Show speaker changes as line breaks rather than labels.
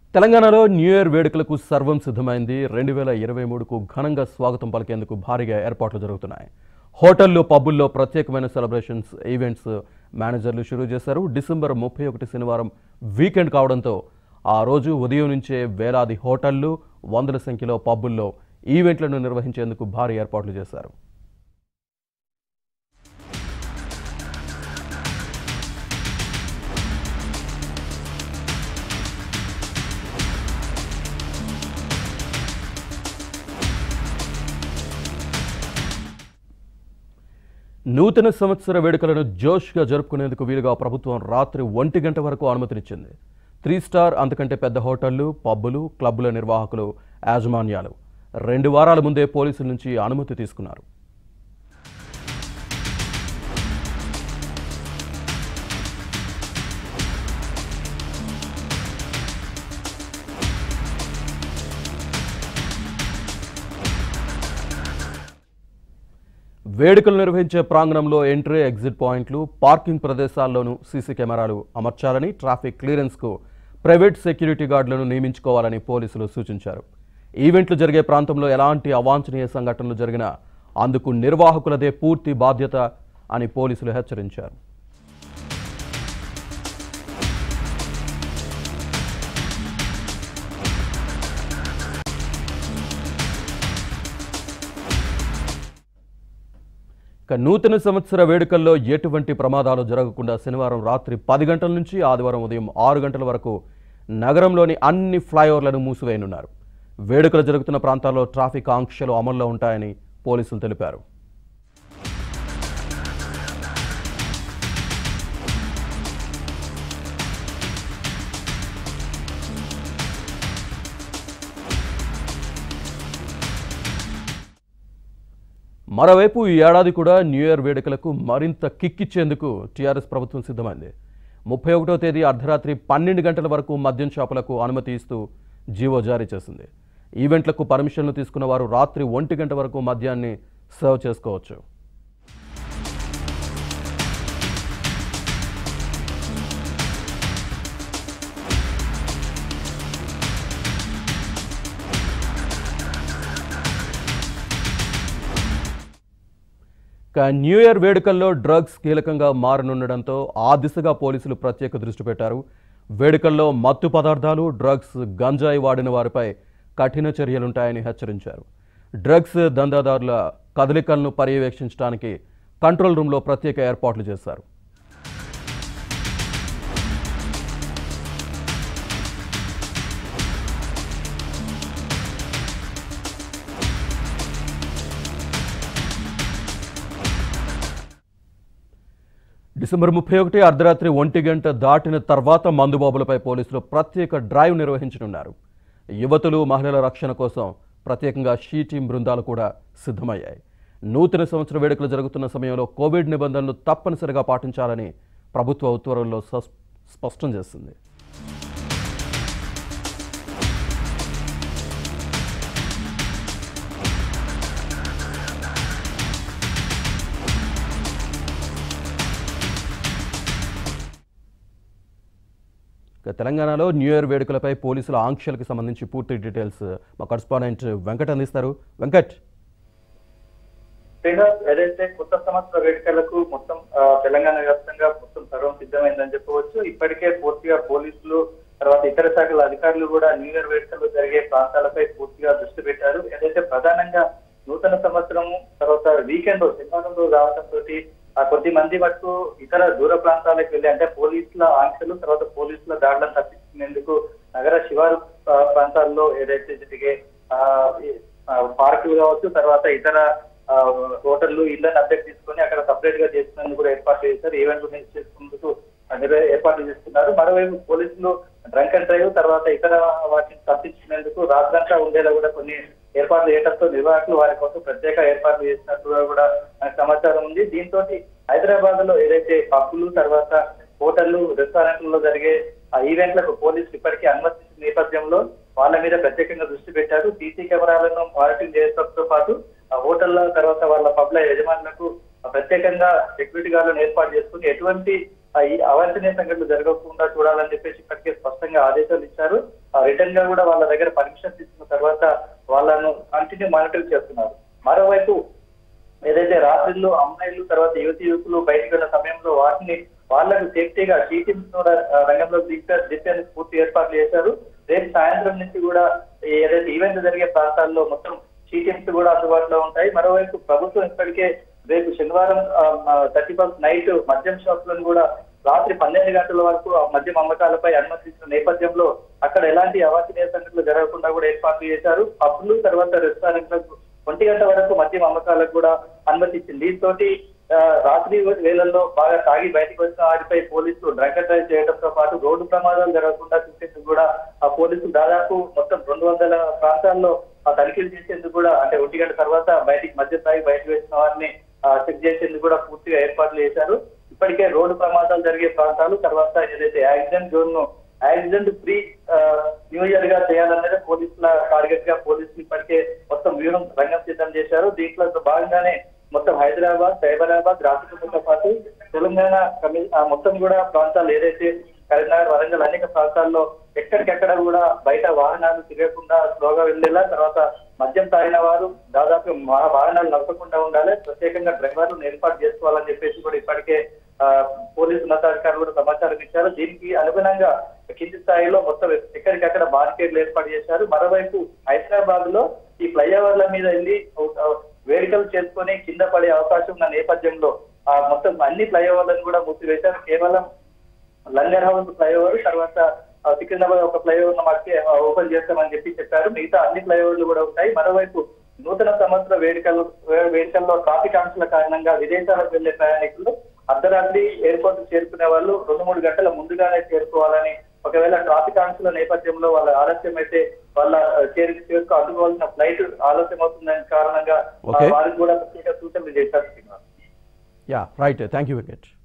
తెలంగాణలో new year వేడుకలకు సర్వం సిద్ధమైంది రెండు వేల ఇరవై మూడుకు ఘనంగా స్వాగతం పలికేందుకు భారీగా ఏర్పాట్లు జరుగుతున్నాయి హోటల్లో పబ్బుల్లో ప్రత్యేకమైన సెలబ్రేషన్స్ ఈవెంట్స్ మేనేజర్లు షురూ చేశారు డిసెంబర్ ముప్పై ఒకటి శనివారం వీకెండ్ కావడంతో ఆ రోజు ఉదయం నుంచే వేలాది హోటళ్లు వందల సంఖ్యలో పబ్బుల్లో ఈవెంట్లను నిర్వహించేందుకు భారీ ఏర్పాట్లు చేశారు నూతన సంవత్సర వేడుకలను జోష్గా జరుపుకునేందుకు వీలుగా ప్రభుత్వం రాత్రి ఒంటి గంట వరకు అనుమతినిచ్చింది త్రీ స్టార్ అంతకంటే పెద్ద హోటళ్లు పబ్బులు క్లబ్బుల నిర్వాహకులు యాజమాన్యాలు రెండు వారాల ముందే పోలీసుల నుంచి అనుమతి తీసుకున్నారు వేడుకలు నిర్వహించే ప్రాంగణంలో ఎంట్రీ ఎగ్జిట్ పాయింట్లు పార్కింగ్ ప్రదేశాల్లోనూ సీసీ కెమెరాలు అమర్చాలని ట్రాఫిక్ క్లియరెన్స్కు ప్రైవేట్ సెక్యూరిటీ గార్డులను నియమించుకోవాలని పోలీసులు సూచించారు ఈవెంట్లు జరిగే ప్రాంతంలో ఎలాంటి అవాంఛనీయ సంఘటనలు జరిగినా అందుకు నిర్వాహకులదే పూర్తి బాధ్యత అని పోలీసులు హెచ్చరించారు ఇక నూతన సంవత్సర వేడుకల్లో ఎటువంటి ప్రమాదాలు జరగకుండా శనివారం రాత్రి పది గంటల నుంచి ఆదివారం ఉదయం ఆరు గంటల వరకు నగరంలోని అన్ని ఫ్లైఓవర్లను మూసివేయనున్నారు వేడుకలు జరుగుతున్న ప్రాంతాల్లో ట్రాఫిక్ ఆంక్షలు అమల్లో ఉంటాయని పోలీసులు తెలిపారు మరోవైపు ఈ ఏడాది కూడా న్యూ ఇయర్ వేడుకలకు మరింత కిక్కిచ్చేందుకు టీఆర్ఎస్ ప్రభుత్వం సిద్ధమైంది ముప్పై ఒకటో తేదీ అర్ధరాత్రి పన్నెండు గంటల వరకు మద్యం షాపులకు అనుమతి ఇస్తూ జీవో జారీ చేసింది ఈవెంట్లకు పర్మిషన్లు తీసుకున్న వారు రాత్రి ఒంటి గంట వరకు మద్యాన్ని సర్వ్ చేసుకోవచ్చు ఇక న్యూ ఇయర్ వేడుకల్లో డ్రగ్స్ కీలకంగా మారనుండడంతో ఆ దిశగా పోలీసులు ప్రత్యేక దృష్టి పెట్టారు వేడుకల్లో మత్తు పదార్థాలు డ్రగ్స్ గంజాయి వాడిన వారిపై కఠిన చర్యలుంటాయని హెచ్చరించారు డ్రగ్స్ దందాదారుల కదలికలను పర్యవేక్షించడానికి కంట్రోల్ రూమ్లో ప్రత్యేక ఏర్పాట్లు చేశారు డిసెంబర్ ముప్పై ఒకటి అర్ధరాత్రి ఒంటి గంట దాటిన తర్వాత మందుబాబులపై పోలీసులు ప్రత్యేక డ్రైవ్ నిర్వహించనున్నారు యువతులు మహిళల రక్షణ కోసం ప్రత్యేకంగా షీ టీం బృందాలు కూడా సిద్ధమయ్యాయి నూతన సంవత్సర వేడుకలు జరుగుతున్న సమయంలో కోవిడ్ నిబంధనలు తప్పనిసరిగా పాటించాలని ప్రభుత్వ ఉత్తర్వుల్లో సస్- స్పష్టం చేసింది ఇక తెలంగాణలో న్యూ ఇయర్ వేడుకలపై పోలీసుల ఆంక్షలకు సంబంధించి పూర్తి డీటెయిల్స్ మా కరస్పాండెంట్ వెంకట్ అందిస్తారు వెంకట్
శ్రీనివాస్ ఏదైతే కొత్త సంవత్సర వేడుకలకు మొత్తం ఆ, తెలంగాణ వ్యాప్తంగా మొత్తం సర్వం సిద్ధమైందని చెప్పవచ్చు ఇప్పటికే పూర్తిగా పోలీసులు తర్వాత ఇతర శాఖల అధికారులు కూడా న్యూ ఇయర్ వేడుకలు జరిగే ప్రాంతాలపై పూర్తిగా దృష్టి పెట్టారు ఏదైతే ప్రధానంగా నూతన సంవత్సరము తర్వాత వీకెండ్ శనివారం రోజు రావడంతో ఆ కొద్ది మంది మటుకు ఇతర దూర ప్రాంతాలకు వెళ్ళి అంటే పోలీసుల ఆంక్షలు తర్వాత పోలీసుల దాడులను తప్పించుకునేందుకు నగర శివారు ఆ, ప్రాంతాల్లో ఏదైతే జరిగే ఆ, ఈ, ఆ, పార్కులు కావచ్చు తర్వాత ఇతర ఆ, హోటళ్లు ఇళ్లను అద్దెకు తీసుకొని అక్కడ సపరేట్ గా చేసుకునేందుకు కూడా ఏర్పాట్లు చేశారు ఈవెంట్లు చేసుకునేందుకు అన్ని ఏర్పాట్లు చేస్తున్నారు మరోవైపు పోలీసులు డ్రంక్ అండ్ డ్రైవ్ తర్వాత ఇతర వాటిని తప్పించుకునేందుకు రాత్రంతా ఉండేలా కూడా కొన్ని ఏర్పాట్లు చేయడంతో నిర్వాహకులు వారి కోసం ప్రత్యేక ఏర్పాట్లు చేసినట్టుగా కూడా మనకు సమాచారం ఉంది దీంతో హైదరాబాద్ లో ఏదైతే పబ్బులు తర్వాత హోటళ్లు రెస్టారెంట్లలో జరిగే ఆ ఈవెంట్లకు పోలీసులు ఇప్పటికీ అనుమతించిన నేపథ్యంలో వాళ్ళ మీద ప్రత్యేకంగా దృష్టి పెట్టారు సీసీ కెమెరాలను మానిటరింగ్ చేయడంతో పాటు ఆ హోటళ్ల తర్వాత వాళ్ళ పబ్ల యజమానులకు ప్రత్యేకంగా సెక్యూరిటీ గార్డులను ఏర్పాటు చేసుకుని ఎటువంటి ఆ ఈ అవాంఛనీయ సంఘటనలు జరగకుండా చూడాలని చెప్పేసి ఇప్పటికే స్పష్టంగా ఆదేశాలు ఇచ్చారు రిటర్న్ గా కూడా వాళ్ళ దగ్గర పర్మిషన్ తీసుకున్న తర్వాత వాళ్ళను కంటిన్యూ మానిటర్ చేస్తున్నారు మరోవైపు ఏదైతే రాత్రిళ్ళు అమ్మాయిలు తర్వాత యువతి యువకులు బయటకు వెళ్ళిన సమయంలో వాటిని వాళ్ళకు సేఫ్టీగా షీటింగ్స్ కూడా ఆ, రంగంలో దింపే- దింపేందుకు పూర్తి ఏర్పాట్లు చేశారు రేపు సాయంత్రం నుంచి కూడా ఏదైతే ఈవెంట్ జరిగే ప్రాంతాల్లో మొత్తం షీటింగ్స్ కూడా అందుబాటులో ఉంటాయి మరోవైపు ప్రభుత్వం ఇప్పటికే రేపు శనివారం థర్టీ ఫస్ట్ నైట్ మద్యం షాపులను కూడా రాత్రి పన్నెండు గంటల వరకు ఆ మద్యం అమ్మకాలపై అనుమతించిన నేపథ్యంలో అక్కడ ఎలాంటి అవాంఛనీయ సంఘటనలు జరగకుండా కూడా ఏర్పాట్లు చేశారు పబ్లు తర్వాత రెస్టారెంట్లకు ఒంటి గంట వరకు మద్యం అమ్మకాలకు కూడా అనుమతి ఇచ్చింది దీంతో రాత్రి వేళల్లో బాగా తాగి బయటకు వచ్చిన వారిపై పోలీసులు డ్రంక్ అండ్ డ్రైవ్ చేయడంతో పాటు రోడ్డు ప్రమాదాలు జరగకుండా చూసేందుకు కూడా ఆ పోలీసులు దాదాపు మొత్తం రెండు వందల ప్రాంతాల్లో ఆ తనిఖీలు చేసేందుకు కూడా అంటే ఒంటి గంట తర్వాత బయటికి మద్యం తాగి బయటకు వచ్చిన వారిని ఆ, చెక్ చేసేందుకు కూడా పూర్తిగా ఏర్పాట్లు చేశారు ఇప్పటికే రోడ్డు ప్రమాదాలు జరిగే ప్రాంతాలు తర్వాత ఏదైతే యాక్సిడెంట్ జోన్ ను యాక్సిడెంట్ ఫ్రీ న్యూ ఇయర్ గా చేయాలనేది పోలీసుల టార్గెట్ గా పోలీసులు ఇప్పటికే మొత్తం వ్యూహం రంగం సిద్ధం చేశారు దీంట్లో భాగంగానే మొత్తం హైదరాబాద్ సైబరాబాద్ రాష్ట్రంతో పాటు తెలంగాణ కమి- ఆ, మొత్తం కూడా ప్రాంతాలు ఏదైతే కరీంనగర్ వరంగల్ అనేక ప్రాంతాల్లో ఎక్కడికెక్కడ కూడా బయట వాహనాలు తిరగకుండా స్లోగా వెళ్ళేలా తర్వాత మద్యం తాగిన వారు దాదాపు మా వాహనాలు నడపకుండా ఉండాలి ప్రత్యేకంగా డ్రైవర్లను ఏర్పాటు చేసుకోవాలని చెప్పేసి కూడా ఇప్పటికే ఆ, పోలీసు ఉన్నతాధికారులు కూడా సమాచారం ఇచ్చారు దీనికి అనుగుణంగా కింది స్థాయిలో మొత్తం ఎక్కడికక్కడ బారికేడ్లు ఏర్పాటు చేశారు మరోవైపు హైదరాబాద్ లో ఈ ఫ్లైఓవర్ల మీద వెళ్ళి ఆ, వేడుకలు చేసుకొని కింద పడే అవకాశం ఉన్న నేపథ్యంలో ఆ మొత్తం అన్ని ఫ్లైఓవర్లను కూడా మూసివేశారు కేవలం లంగర్ హౌస్ ఫ్లైఓవర్ తర్వాత ఆ, సికింద్రాబాద్ ఒక ఫ్లైఓవర్ మాకే ఓపెన్ చేస్తామని చెప్పి చెప్పారు మిగతా అన్ని ఫ్లైఓవర్లు కూడా ఉంటాయి మరోవైపు నూతన సంవత్సర వేడుకలు వే- వేడుకల్లో ట్రాఫిక్ ఆంక్షల కారణంగా విదేశాలకు వెళ్లే ప్రయాణికులు అర్ధరాత్రి ఎయిర్పోర్ట్ చేరుకునే వాళ్ళు రెండు మూడు గంటల ముందుగానే చేరుకోవాలని ఒకవేళ ట్రాఫిక్ ఆంక్షల నేపథ్యంలో వాళ్ళ ఆలస్యం అయితే వాళ్ళ ఆ, చేరు చేరుకు అందుకోవాల్సిన ఫ్లైట్ ఆలస్యం అవుతుందని కారణంగా ఆ,
Okay.
వారికి కూడా ప్రత్యేక సూచనలు చేశారు Srinivas.
Yeah right thank you Venkat